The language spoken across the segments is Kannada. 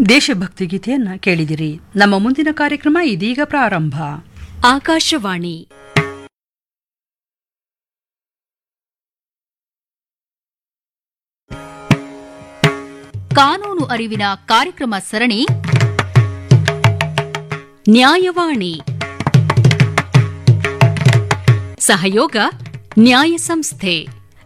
ದೇಶಭಕ್ತಿ ಗೀತೆಯನ್ನ ಕೇಳಿದಿರಿ ನಮ್ಮ ಮುಂದಿನ ಕಾರ್ಯಕ್ರಮ ಇದೀಗ ಪ್ರಾರಂಭ ಆಕಾಶವಾಣಿ ಕಾನೂನು ಅರಿವಿನ ಕಾರ್ಯಕ್ರಮ ಸರಣಿ ನ್ಯಾಯವಾಣಿ ಸಹಯೋಗ ನ್ಯಾಯ ಸಂಸ್ಥೆ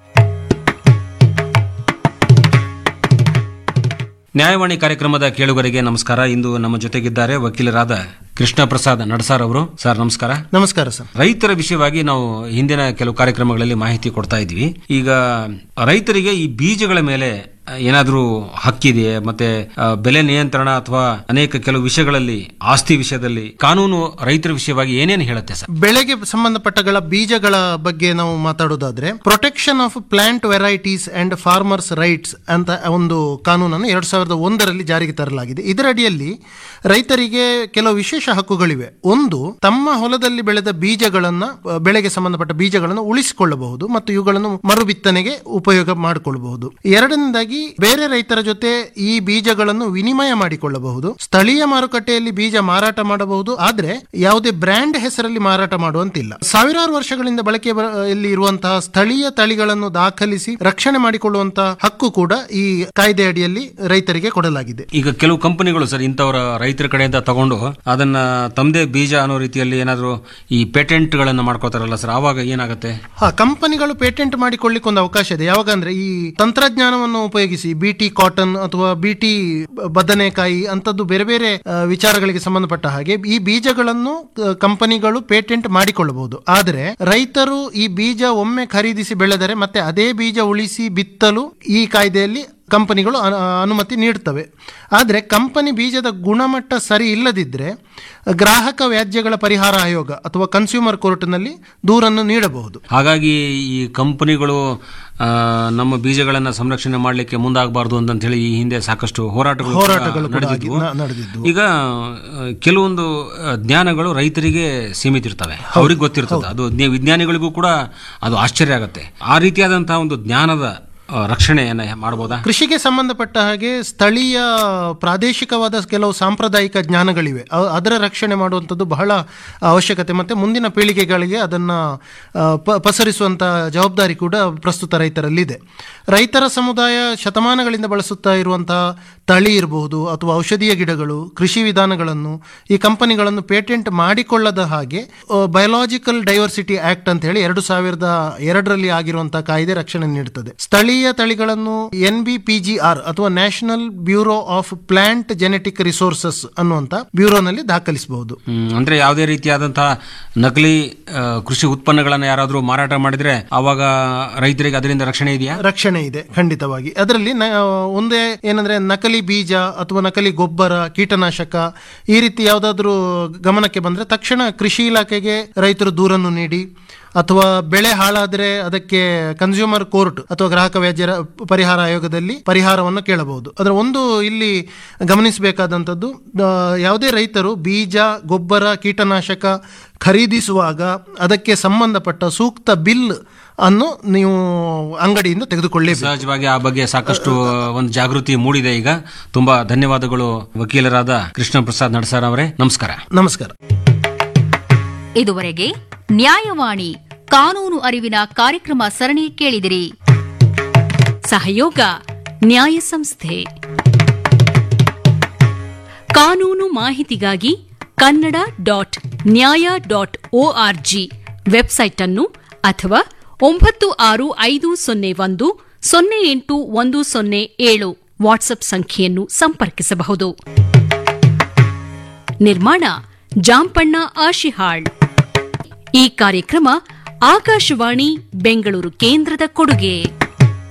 ನ್ಯಾಯವಾಣಿ ಕಾರ್ಯಕ್ರಮದ ಕೇಳುಗರಿಗೆ ನಮಸ್ಕಾರ ಇಂದು ನಮ್ಮ ಜೊತೆಗಿದ್ದಾರೆ ವಕೀಲರಾದ ಕೃಷ್ಣ ಪ್ರಸಾದ್ ನಡಸಾರ್ ಅವರು ಸರ್ ನಮಸ್ಕಾರ ನಮಸ್ಕಾರ ಸರ್ ರೈತರ ವಿಷಯವಾಗಿ ನಾವು ಹಿಂದಿನ ಕೆಲವು ಕಾರ್ಯಕ್ರಮಗಳಲ್ಲಿ ಮಾಹಿತಿ ಕೊಡ್ತಾ ಇದ್ವಿ ಈಗ ರೈತರಿಗೆ ಈ ಬೀಜಗಳ ಮೇಲೆ ಏನಾದರೂ ಹಕ್ಕಿದೆಯೇ ಮತ್ತೆ ಆ, ಬೆಲೆ ನಿಯಂತ್ರಣ ಅಥವಾ ಅನೇಕ ಕೆಲವು ವಿಷಯಗಳಲ್ಲಿ ಆಸ್ತಿ ವಿಷಯದಲ್ಲಿ ಕಾನೂನು ರೈತರ ವಿಷಯವಾಗಿ ಏನೇನು ಹೇಳುತ್ತೆ ಸರ್ ಬೆಳೆಗೆ ಸಂಬಂಧಪಟ್ಟಗಳ ಬೀಜಗಳ ಬಗ್ಗೆ ನಾವು ಮಾತಾಡೋದಾದ್ರೆ protection of plant varieties and farmers rights ಅಂತ ಒಂದು ಕಾನೂನನ್ನು ಎರಡ್ ಸಾವಿರದ ಒಂದರಲ್ಲಿ ಜಾರಿಗೆ ತರಲಾಗಿದೆ ಇದರಡಿಯಲ್ಲಿ ರೈತರಿಗೆ ಕೆಲವು ವಿಶೇಷ ಹಕ್ಕುಗಳಿವೆ ಒಂದು ತಮ್ಮ ಹೊಲದಲ್ಲಿ ಬೆಳೆದ ಬೀಜಗಳನ್ನ ಆ, ಬೆಳೆಗೆ ಸಂಬಂಧಪಟ್ಟ ಬೀಜಗಳನ್ನು ಉಳಿಸಿಕೊಳ್ಳಬಹುದು ಮತ್ತು ಇವುಗಳನ್ನು ಮರುಬಿತ್ತನೆಗೆ ಉಪಯೋಗ ಮಾಡಿಕೊಳ್ಳಬಹುದು ಎರಡನೇದಾಗಿ ಬೇರೆ ರೈತರ ಜೊತೆ ಈ ಬೀಜಗಳನ್ನು ವಿನಿಮಯ ಮಾಡಿಕೊಳ್ಳಬಹುದು ಸ್ಥಳೀಯ ಮಾರುಕಟ್ಟೆಯಲ್ಲಿ ಬೀಜ ಮಾರಾಟ ಮಾಡಬಹುದು ಆದ್ರೆ ಯಾವುದೇ ಬ್ರ್ಯಾಂಡ್ ಹೆಸರಲ್ಲಿ ಮಾರಾಟ ಮಾಡುವಂತಿಲ್ಲ ಸಾವಿರಾರು ವರ್ಷಗಳಿಂದ ಬಳಕೆಯಲ್ಲಿ ಇರುವಂತಹ ಸ್ಥಳೀಯ ತಳಿಗಳನ್ನು ದಾಖಲಿಸಿ ರಕ್ಷಣೆ ಮಾಡಿಕೊಳ್ಳುವಂತಹ ಹಕ್ಕು ಕೂಡ ಈ ಕಾಯ್ದೆ ಅಡಿಯಲ್ಲಿ ರೈತರಿಗೆ ಕೊಡಲಾಗಿದೆ ಈಗ ಕೆಲವು ಕಂಪನಿಗಳು ಸರ್ ಇಂಥವರ ರೈತರ ಕಡೆಯಿಂದ ತಗೊಂಡು ಅದನ್ನ ತಮ್ಮದೇ ಬೀಜ ಅನ್ನೋ ರೀತಿಯಲ್ಲಿ ಏನಾದರೂ ಈ ಪೇಟೆಂಟ್ ಗಳನ್ನ ಮಾಡ್ಕೋತಾರಲ್ಲ ಸರ್ ಆವಾಗ ಏನಾಗುತ್ತೆ ಹಾ ಕಂಪನಿಗಳು ಪೇಟೆಂಟ್ ಮಾಡಿಕೊಳ್ಳಿಕ್ಕೆ ಒಂದು ಅವಕಾಶ ಇದೆ ಯಾವಾಗ ಅಂದ್ರೆ ಈ ತಂತ್ರಜ್ಞಾನವನ್ನು ಉಪಯೋಗಿಸಿ ಬಿ ಟಿ ಕಾಟನ್ ಅಥವಾ ಬಿ ಟಿ ಬದನೆಕಾಯಿ ಅಂತದ್ದು ಬೇರೆ ಬೇರೆ ಆ, ವಿಚಾರಗಳಿಗೆ ಸಂಬಂಧಪಟ್ಟ ಹಾಗೆ ಈ ಬೀಜಗಳನ್ನು ಆ, ಕಂಪನಿಗಳು ಪೇಟೆಂಟ್ ಮಾಡಿಕೊಳ್ಳಬಹುದು ಆದರೆ ರೈತರು ಈ ಬೀಜ ಒಮ್ಮೆ ಖರೀದಿಸಿ ಬೆಳೆದರೆ ಮತ್ತೆ ಅದೇ ಬೀಜ ಉಳಿಸಿ ಬಿತ್ತಲು ಈ ಕಾಯ್ದೆಯಲ್ಲಿ ಕಂಪನಿಗಳು ಅನು- ಅನುಮತಿ ನೀಡ್ತವೆ ಆದರೆ ಕಂಪನಿ ಬೀಜದ ಗುಣಮಟ್ಟ ಸರಿ ಇಲ್ಲದಿದ್ದರೆ ಗ್ರಾಹಕ ವ್ಯಾಜ್ಯಗಳ ಪರಿಹಾರ ಆಯೋಗ ಅಥವಾ ಕನ್ಸ್ಯೂಮರ್ ಕೋರ್ಟ್ನಲ್ಲಿ ದೂರನ್ನು ನೀಡಬಹುದು ಹಾಗಾಗಿ ಈ ಕಂಪನಿಗಳು ಆ, ನಮ್ಮ ಬೀಜಗಳನ್ನ ಸಂರಕ್ಷಣೆ ಮಾಡಲಿಕ್ಕೆ ಮುಂದಾಗಬಾರ್ದು ಅಂತ ಹೇಳಿ ಈ ಹಿಂದೆ ಸಾಕಷ್ಟು ಹೋರಾಟಗಳು ಕೂಡ ಹೋರಾಟಗಳು ಕೂಡ ನಡೆದಿದ್ವು. ಆಗಿ- ನ- ನಡೆದಿದ್ವು. ಈಗ ಆ, ಕೆಲವೊಂದು ಆ, ಜ್ಞಾನಗಳು ರೈತರಿಗೆ ಸೀಮಿತ ಇರ್ತವೆ ಅವ್ರಿಗೆ ಗೊತ್ತಿರ್ತದೆ ಅದು ಜ್ಞ- ವಿಜ್ಞಾನಿಗಳಿಗೂ ಕೂಡ ಅದು ಆಶ್ಚರ್ಯ ಆಗುತ್ತೆ ಆ ರೀತಿಯಾದಂತಹ ಒಂದು ಜ್ಞಾನದ ಆ, ರಕ್ಷಣೆಯನ್ನ ಮಾಡಬಹುದಾ ಕೃಷಿಗೆ ಸಂಬಂಧಪಟ್ಟ ಹಾಗೆ ಸ್ಥಳೀಯ ಪ್ರಾದೇಶಿಕವಾದ ಕೆಲವು ಸಾಂಪ್ರದಾಯಿಕ ಜ್ಞಾನಗಳಿವೆ ಅ- ಅದರ ರಕ್ಷಣೆ ಮಾಡುವಂಥದ್ದು ಬಹಳ ಅವಶ್ಯಕತೆ ಮತ್ತೆ ಮುಂದಿನ ಪೀಳಿಗೆಗಳಿಗೆ ಅದನ್ನ ಆ, ಪ- ಪಸರಿಸುವಂತ ಜವಾಬ್ದಾರಿ ಕೂಡ ಪ್ರಸ್ತುತ ರೈತರಲ್ಲಿದೆ ರೈತರ ಸಮುದಾಯ ಶತಮಾನಗಳಿಂದ ಬಳಸುತ್ತಾ ಇರುವಂತಹ ತಳಿ ಇರಬಹುದು ಅಥವಾ ಔಷಧೀಯ ಗಿಡಗಳು ಕೃಷಿ ವಿಧಾನಗಳನ್ನು ಈ ಕಂಪನಿಗಳನ್ನು ಪೇಟೆಂಟ್ ಮಾಡಿಕೊಳ್ಳದ ಹಾಗೆ ಬಯೋಲಾಜಿಕಲ್ ಡೈವರ್ಸಿಟಿ ಆಕ್ಟ್ ಅಂತ ಹೇಳಿ ಎರಡು ಸಾವಿರದ ಎರಡರಲ್ಲಿ ಆಗಿರುವಂತಹ ಕಾಯ್ದೆ ರಕ್ಷಣೆ ನೀಡುತ್ತದೆ ಸ್ಥಳೀಯ ತಳಿಗಳನ್ನು N B P G R ಅಥವಾ national bureau of plant genetic resources ಅನ್ನುವಂತ ಬ್ಯೂರೋನಲ್ಲಿ ದಾಖಲಿಸಬಹುದು ಹ್ಮ್, ಅಂದ್ರೆ ಯಾವುದೇ ರೀತಿಯಾದಂತಹ ನಕಲಿ ಆ, ಕೃಷಿ ಉತ್ಪನ್ನಗಳನ್ನ ಯಾರಾದರೂ ಮಾರಾಟ ಮಾಡಿದ್ರೆ ಅವಾಗ ರೈತರಿಗೆ ಅದರಿಂದ ರಕ್ಷಣೆ ಇದೆಯಾ ರಕ್ಷಣೆ ಇದೆ ಖಂಡಿತವಾಗಿ ಅದರಲ್ಲಿ ನ- ಒಂದೇ ಏನಂದ್ರೆ ನಕಲಿ ಬೀಜ ಅಥವಾ ನಕಲಿ ಗೊಬ್ಬರ ಕೀಟನಾಶಕ ಈ ರೀತಿ ಯಾವುದಾದ್ರೂ ಗಮನಕ್ಕೆ ಬಂದ್ರೆ ತಕ್ಷಣ ಕೃಷಿ ಇಲಾಖೆಗೆ ರೈತರು ದೂರನ್ನು ನೀಡಿ ಅಥವಾ ಬೆಳೆ ಹಾಳಾದ್ರೆ ಅದಕ್ಕೆ ಕನ್ಸ್ಯೂಮರ್ ಕೋರ್ಟ್ ಅಥವಾ ಗ್ರಾಹಕ ವ್ಯಾಜ್ಯ ರ- ಪರಿಹಾರ ಆಯೋಗದಲ್ಲಿ ಪರಿಹಾರವನ್ನು ಕೇಳಬಹುದು ಅದರ ಒಂದು ಇಲ್ಲಿ ಗಮನಿಸಬೇಕಾದಂಥದ್ದು ಆ, ಯಾವುದೇ ರೈತರು ಬೀಜ ಗೊಬ್ಬರ ಕೀಟನಾಶಕ ಖರೀದಿಸುವಾಗ ಅದಕ್ಕೆ ಸಂಬಂಧಪಟ್ಟ ಸೂಕ್ತ ಬಿಲ್ ಅನ್ನು ನೀವು ಅಂಗಡಿಯಿಂದ ತೆಗೆದುಕೊಳ್ಳೇಬೇಕು ಸಹಜವಾಗಿ ಆ ಬಗ್ಗೆ ಸಾಕಷ್ಟು ಒಂದು ಜಾಗೃತಿ ಮೂಡಿದೆ ಈಗ ತುಂಬಾ ಧನ್ಯವಾದಗಳು ವಕೀಲರಾದ ಕೃಷ್ಣ ಪ್ರಸಾದ್ ನಡಸಾರ್ ಅವರೇ ನಮಸ್ಕಾರ ನಮಸ್ಕಾರ ಇದುವರೆಗೆ ನ್ಯಾಯವಾಣಿ ಕಾನೂನು ಅರಿವಿನ ಕಾರ್ಯಕ್ರಮ ಸರಣಿ ಕೇಳಿದಿರಿ ಸಹಯೋಗ ನ್ಯಾಯ ಸಂಸ್ಥೆ ಕಾನೂನು ಮಾಹಿತಿಗಾಗಿ Kannada dot Nyaya dot org website ಅನ್ನು ಅಥವಾ ಒಂಬತ್ತು ಆರು ಐದು ಸೊನ್ನೆ ಒಂದು ಸೊನ್ನೆ ಎಂಟು ಒಂದು ಸೊನ್ನೆ ಏಳು ವಾಟ್ಸ್ಆಪ್ ಸಂಖ್ಯೆಯನ್ನು ಸಂಪರ್ಕಿಸಬಹುದು ನಿರ್ಮಾಣ ಜಾಂಪಣ್ಣ ಆಶಿಹಾಳ್ ಈ ಕಾರ್ಯಕ್ರಮ ಆಕಾಶವಾಣಿ ಬೆಂಗಳೂರು ಕೇಂದ್ರದ ಕೊಡುಗೆ